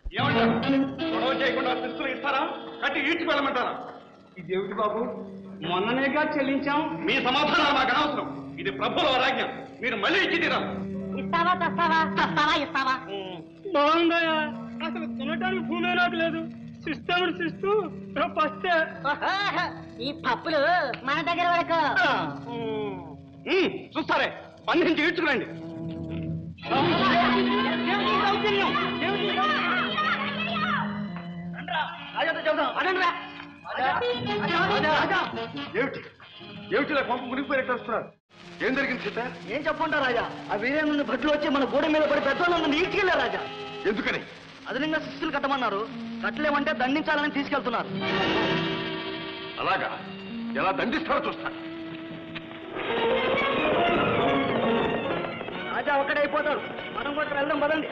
ఏమంటారు గొడవ చేయకుండా శిస్తులు ఇస్తారా కట్టి ఈడ్చుకు వెళ్ళమంటారా ఇదేమిటి బాబు మొన్ననేగా చెల్లించాం మీ సమాధానాలు మాకు అనవసరం ఇది ప్రభుల రాజ్ఞ మీరు మళ్ళీ ఇచ్చి తీరా ఇస్తావా తెస్తావా తెస్తావా ఇస్తావా బాగుందయ్యా అసలు తినటానికి భూమే నాకు లేదు సిస్టమ్ సిస్తూ ఫస్టే ఓహో, ఈ పప్పులు మన దగ్గర వరకు ఉమ్, చూస్తారే బంధించి ఈడ్చుకురండి ఏమిటి ఏమిటి ఇలా కొంప మునిగిపోయినట్టు వస్తున్నారు ఏం జరిగింది సీత ఏం చెప్పంటా రాజా ఆ వీరేంద్రుని భట్లు వచ్చి మన గోడ మీద పడి పెద్దోళ్ళని నీటికెళ్ళా రాజా ఎందుకని అదనంగా శిస్తులు కట్టమన్నారు కట్టలేమంటే దండించాలని తీసుకెళ్తున్నారు అలాగా ఎలా దండిస్తారో చూస్తాను రాజా ఒక్కడైపోతాడు మనం కూడా వెళ్దాం పదండి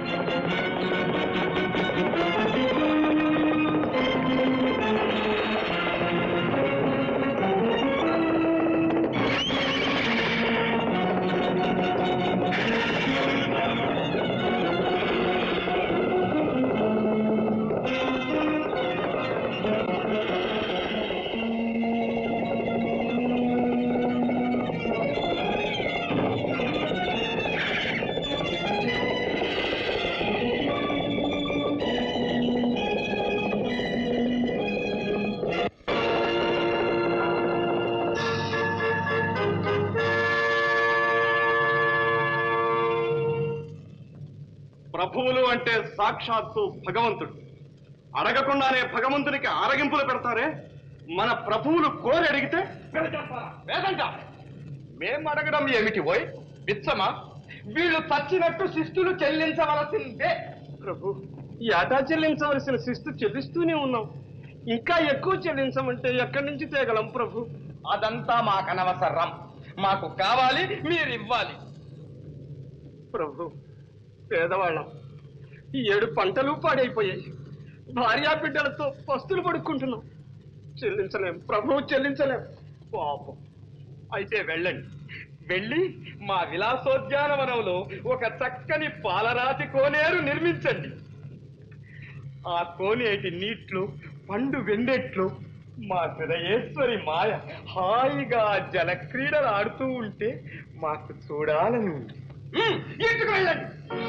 ప్రభువులు అంటే సాక్షాత్తు భగవంతుడు అడగకుండానే భగవంతునికి ఆరగింపులు పెడతారే మన ప్రభువులు కోరి అడిగితే వేదంట మేం అడగడం ఏమిటి పోయ్ బిచ్చమా వీళ్ళు చచ్చినట్టు శిస్తులు చెల్లించవలసిందే ప్రభు ఏటా చెల్లించవలసిన శిస్తు చెల్లిస్తూనే ఉన్నాం ఇంకా ఎక్కువ చెల్లించమంటే ఎక్కడి నుంచి తేగలం ప్రభు అదంతా మాకనవసరం మాకు కావాలి మీరు ఇవ్వాలి ప్రభు పేదవాళ్ళం ఈ ఏడు పంటలు పాడైపోయాయి భార్యా బిడ్డలతో పస్తులు పడుకుంటున్నాం చెల్లించలేం ప్రభు చెల్లించలేం పాపం అయితే వెళ్ళండి వెళ్ళి మా విలాసోద్యానవనంలో ఒక చక్కని పాలరాతి కోనేరు నిర్మించండి ఆ కోనేటి నీట్లు పండు వెండెట్లు మా హృదయేశ్వరి మాయ హాయిగా జల క్రీడలు ఆడుతూ ఉంటే మాకు చూడాలని ఉంది ఇంటికి వెళ్ళండి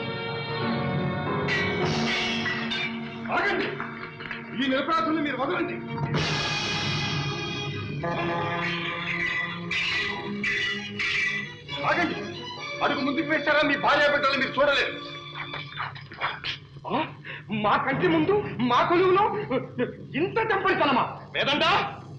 ఆగండి ఈ నిరపరాధుల్ని మీరు వదలండి ఆగండి అడుగు ముందుకు వేశారా మీ భార్య బిడ్డలు మీరు చూడలేరు ఆ? మా కంటి ముందు మా కొలువులో ఇంత తెంపడితనమా వేదండా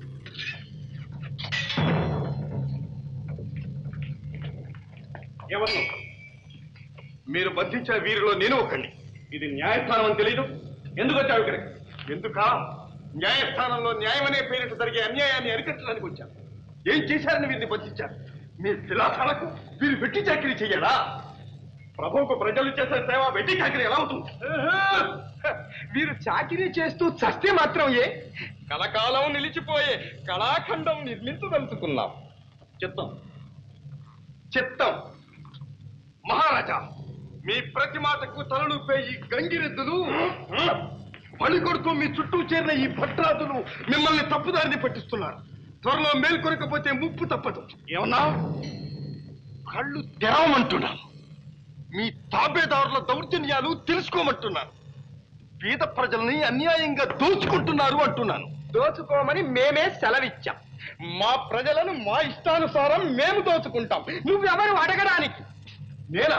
ఎవరు మీరు బంధించిన వీరిలో నేను ఒకండి ఇది న్యాయస్థానం అని తెలీదు ఎందుకు వచ్చావు ఇక్కడికి ఎందుకా న్యాయస్థానంలో న్యాయం అనే పేరిట జరిగే అన్యాయాన్ని అరికట్టడానికి వచ్చాను ఏం చేశారని వీరిని బంధించారు మీ విలాసాలకు వీరు వెట్టి చాకరీ చెయ్యాలా ప్రభువుకు ప్రజలు చేసే సేవ వెట్టి చాకరీ ఎలా అవుతుంది వీరు చాకరీ చేస్తూ చస్తే మాత్రం ఏ కలకాలం నిలిచిపోయే కళాఖండం నిర్మించదలుచుకున్నాం చిత్తం చిత్తం మహారాజా మీ ప్రతి మాటకు తలలుపే ఈ గంగిరెద్దులు పని కొడుతూ మీ చుట్టూ చేరిన ఈ భట్రాదులు మిమ్మల్ని తప్పుదారిని పట్టిస్తున్నారు త్వరలో మేల్కొనకపోతే ముప్పు తప్పదు ఏమన్నా కళ్ళు తెరవమంటున్నాను మీ తాబేదారుల దౌర్జన్యాలు తెలుసుకోమంటున్నాను పేద ప్రజల్ని అన్యాయంగా దోచుకుంటున్నారు అంటున్నాను దోచుకోమని మేమే సెలవిచ్చాం మా ప్రజలను మా ఇష్టానుసారం మేము దోచుకుంటాం నువ్వెవరు అడగడానికి నేనా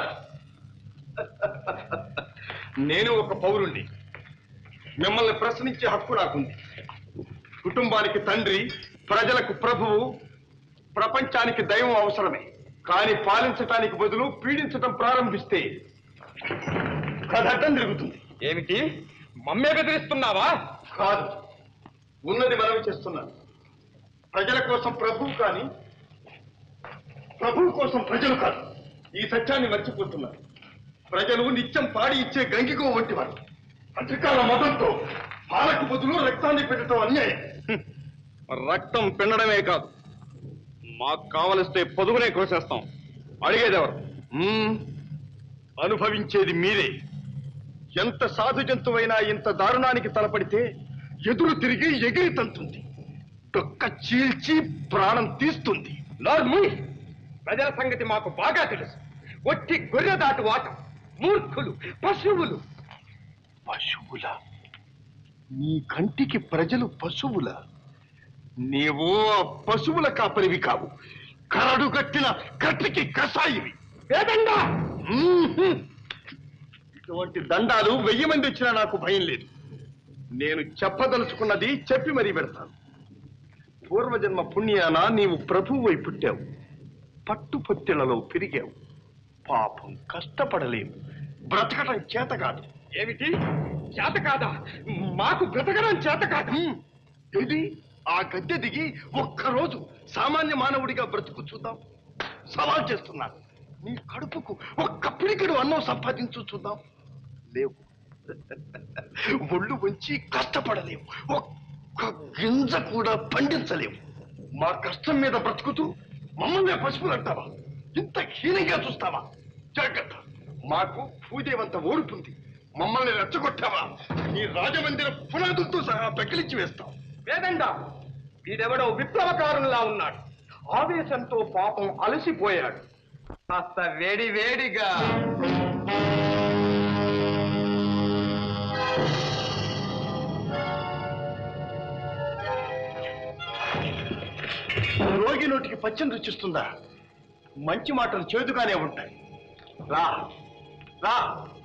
నేను ఒక పౌరుణ్ణి మిమ్మల్ని ప్రశ్నించే హక్కు నాకుంది కుటుంబానికి తండ్రి ప్రజలకు ప్రభువు ప్రపంచానికి దైవం అవసరమే కానీ పాలించటానికి బదులు పీడించటం ప్రారంభిస్తే కథ అడ్డం తిరుగుతుంది ఏమిటి మమ్మే బెదిరిస్తున్నావా కాదు ఉన్నది మనవి చేస్తున్నాను ప్రజల కోసం ప్రభువు కానీ ప్రభువు కోసం ప్రజలు కాదు ఈ సత్యాన్ని మర్చిపోతున్నారు ప్రజలు నిత్యం పాడి ఇచ్చే గంగిగో వంటి వారు అధికార మతంతో పాలకు బదులు రక్తాన్ని పెట్టడం అన్యాయం రక్తం పిండడమే కాదు మాకు కావలిస్తే పొదుగునే కోసేస్తాం అడిగేదెవరు మ్మ్. అనుభవించేది మీరే ఎంత సాధు జంతువైనా ఇంత దారుణానికి తలపడితే ఎదురు తిరిగి ఎగిరి తంతుంది డొక్క చీల్చి ప్రాణం తీస్తుంది నార్మల్ ప్రజల సంగతి మాకు బాగా తెలుసు ఒట్టి గొర్రె దాటు వాట మూర్ఖులు పశువులు పశువుల నీ కంటికి ప్రజలు పశువుల నీవు ఆ పశువుల కాపరివి కావు కరడు కట్టిన కట్టికి కసాయివి వేదండా మ్మ్హ్మ్. ఇటువంటి దండాలు వెయ్యి మంది వచ్చినా నాకు భయం లేదు నేను చెప్పదలుచుకున్నది చెప్పి మరీ పెడతాను పూర్వజన్మ పుణ్యాన నీవు ప్రభువు అయి పుట్టావు పట్టుపొత్తిళ్లలో పెరిగావు పాపం కష్టపడలేవు బ్రతకటం చేత కాదు ఏమిటి చేత కాదా మాకు బ్రతకడం చేత కాదు హ్మ్. ఏది ఆ గద్దె దిగి ఒక్కరోజు సామాన్య మానవుడిగా బ్రతుకు చూద్దాం సవాల్ చేస్తున్నాను నీ కడుపుకు ఒక్క పిడికెడు అన్నం సంపాదించు చూద్దాం లేవు ఒళ్ళు వంచి కష్టపడలేవు ఒక్క గింజ కూడా పండించలేవు మా కష్టం మీద బ్రతుకుతూ మమ్మల్ని పశువులు అంటావా ఇంత హీనంగా చూస్తావా జాగ్రత్త మాకు భూదేవంత ఓడుతుంది మమ్మల్ని రెచ్చగొట్టావా నీ రాజమందిర పునాదులతో సహా పెకిలించి వేస్తాం వేదండా వీడెవడో విప్లవకారులా ఉన్నాడు ఆవేశంతో పాపం అలసిపోయాడు కాస్త వేడి వేడిగా రోగి నోటికి పచ్చని రుచిస్తుందా మంచి మాటలు చేదుగానే ఉంటాయి రా రా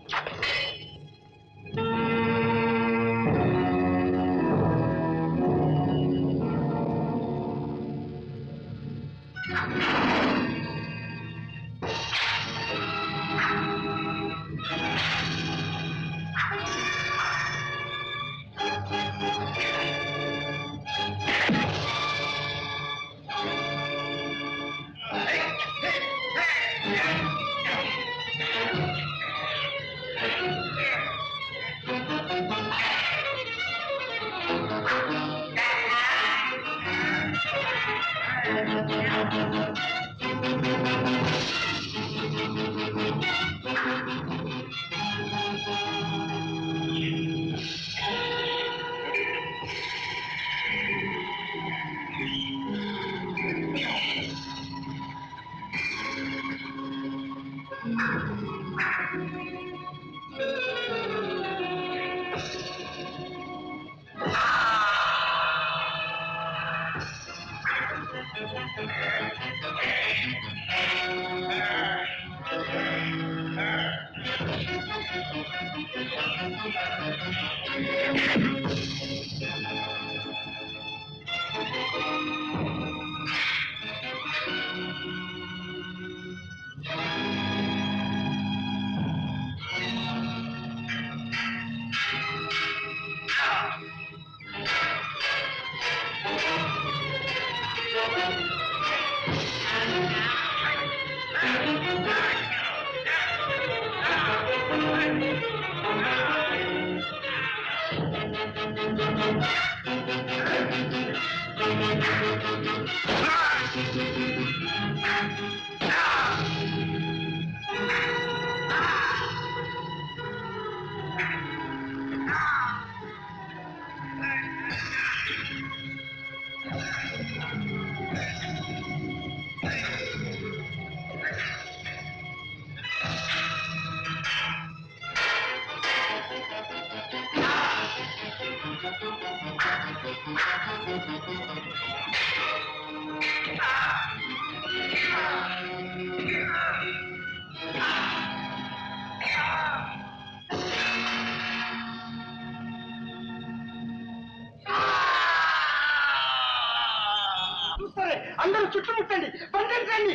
చూస్తారే అందరూ చుట్టుముట్టండి బంధించండి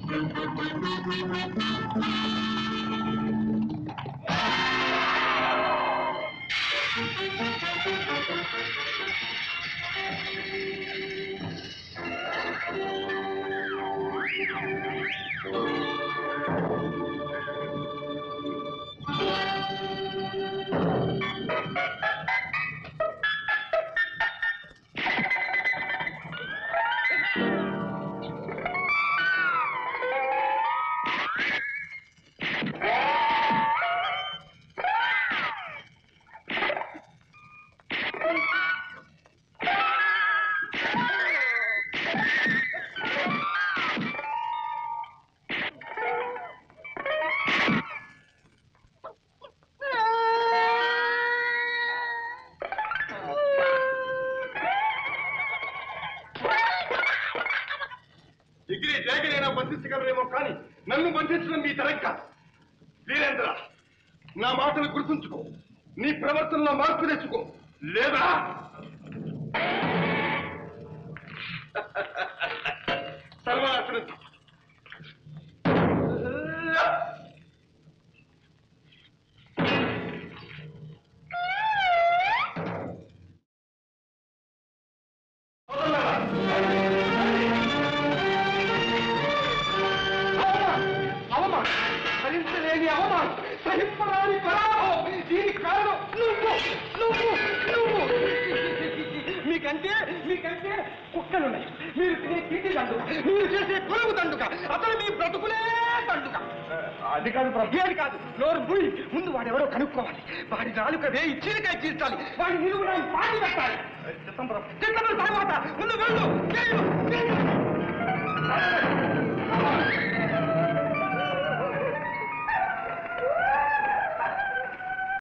డిగ్రీ డ్రాగనైనా బంధించగలరేమో కానీ నన్ను బంధించడం మీ తరం కాదు వీరేంద్ర నా మాటలు గుర్తుంచుకో నీ ప్రవర్తనలో మార్పు తెచ్చుకో లేదా సర్వనాశనం అవమానం భరించలేని అవమానం సహింపరాని పరాభవం దీనికి కారణం నువ్వు నువ్వు నువ్వు మీకంటే మీకంటే కుక్కలున్నాయి మీరు తినే తిండి దండుక మీరు చేసే కొలువు దండుక అసలు మీ బ్రతుకులే దండుక అది కాదు ప్రభు అది కాదు నోరు బుడి ముందు వాడెవరో కనుక్కోవాలి వాడి నాలుక వేయి చీలికాయ చీల్చాలి వాడి నిలువు నా పాటి పెట్టాలి చిత్తం ప్రభు చిత్తం తర్వాత ముందు వెళ్ళు వెళ్ళు, వెళ్ళు.